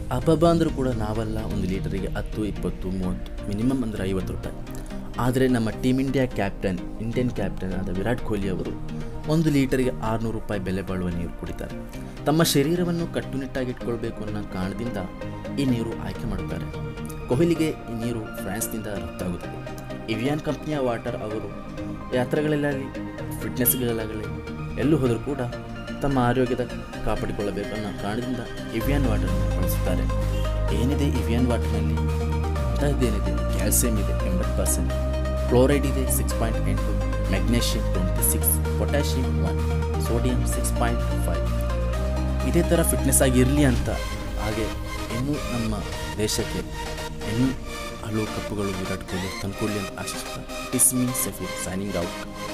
ಅಬ್ಬಬ್ಬ ಅಂದರೂ ಕೂಡ ನಾವೆಲ್ಲ ಒಂದು ಲೀಟರಿಗೆ ಹತ್ತು ಇಪ್ಪತ್ತು ಮೂವತ್ತು ಮಿನಿಮಮ್ ಅಂದರೆ ಐವತ್ತು ರೂಪಾಯಿ ಆದರೆ ನಮ್ಮ team India captain Indian captain ಆದ ವಿರಾಟ್ ಕೊಹ್ಲಿ ಅವರು ಒಂದು ಲೀಟರಿಗೆ ಆರುನೂರು ರೂಪಾಯಿ ಬೆಲೆ ಬಾಳುವ ನೀರು ಕುಡಿತಾರೆ ತಮ್ಮ ಶರೀರವನ್ನು ಕಟ್ಟುನಿಟ್ಟಾಗಿಟ್ಕೊಳ್ಬೇಕು ಅನ್ನೋ ಕಾರಣದಿಂದ ಈ ನೀರು ಆಯ್ಕೆ ಮಾಡುತ್ತಾರೆ ಕೊಹ್ಲಿಗೆ ಈ ನೀರು ಫ್ರಾನ್ಸ್ನಿಂದ ರಫ್ತಾಗುತ್ತದೆ ಇವಿಯಾನ್ ಕಂಪ್ನಿಯ ವಾಟರ್ ಅವರು ಯಾತ್ರೆಗಳಲ್ಲಾಗಲಿ ಫಿಟ್ನೆಸ್ಗಳಾಗಲಿ ಎಲ್ಲೂ ಹೋದರೂ ಕೂಡ ತಮ್ಮ ಆರೋಗ್ಯದ ಕಾಪಾಡಿಕೊಳ್ಳಬೇಕು ಅನ್ನೋ ಕಾರಣದಿಂದ ಇವಿಯಾನ್ ವಾಟರ್ನ ಬಳಸುತ್ತಾರೆ ಏನಿದೆ ಇವಿಯಾನ್ ವಾಟರ್ನಲ್ಲಿ ಅಂಥದ್ದೇನಿದೆ ಕ್ಯಾಲ್ಸಿಯಂ ಇದೆ ಎಂಬತ್ತು ಪರ್ಸೆಂಟ್ ಕ್ಲೋರೈಡ್ ಇದೆ ಸಿಕ್ಸ್ ಪಾಯಿಂಟ್ ಎಂಟು magnesium twenty six potassium one sodium six point five ಇದೇ ಥರ ಫಿಟ್ನೆಸ್ ಆಗಿರಲಿ ಅಂತ ಹಾಗೆ ಇನ್ನೂ ನಮ್ಮ ದೇಶಕ್ಕೆ ಇನ್ನೂ ಹಲವು ಕಪ್ಪುಗಳು ವಿರಾಟ್ ಕೊಹ್ಲಿ ತಂದ್ಕೊಳ್ಳಿ ಅಂತ ಆಶಿಸ್ತಾ is me Safeer signing out